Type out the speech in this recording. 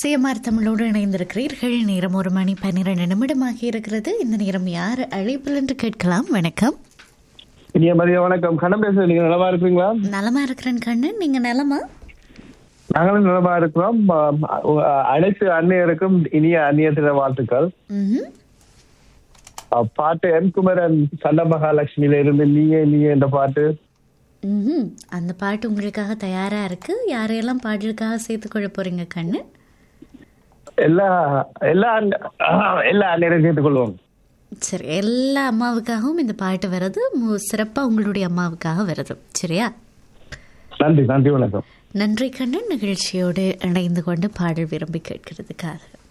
CMR தமிழோடு இணைந்திருக்கிறீர்கள் நேரம் ஒரு மணி பன்னிரண்டு நிமிடமாகி இருக்கிறது இந்த நேரம் யார் அழைப்பில் என்று கேட்கலாம் வணக்கம் இனிய மதிய வணக்கம் கண்ணன் பேசுறது நீங்க நலமா இருக்கிறீங்களா நலமா இருக்கிறேன் கண்ணன் நீங்க நலமா நாங்களும் நலமா இருக்கிறோம் அஹ் அனைத்து அந்நியருக்கும் இனிய அந்நிய தின வாழ்த்துக்கள் ம்ஹும். அஹ் பாட்டு என் குமரன் சண்ட மகாலட்சுமியில இருந்து நீயே நீயே என்ற பாட்டு ம்ஹும். அந்த பாட்டு உங்களுக்காக தயாரா இருக்கு யாரையெல்லாம் பாடலுக்காக சேர்த்துக்கொள்ள போறீங்க கண்ணன் எல்லா எல்லா அண்ண- அஹ் எல்லா அந்நியரும் கேட்டுக்கொள்வோம் சரி எல்லா அம்மாவுக்காகவும் இந்த பாட்டு வருது மு- சிறப்பா உங்களுடைய அம்மாவுக்காக வருது சரியா நன்றி நன்றி வணக்கம் நன்றி கண்ணன் நிகழ்ச்சியோடு இணைந்து கொண்டு பாடல் விரும்பி கேட்கிறதுக்காக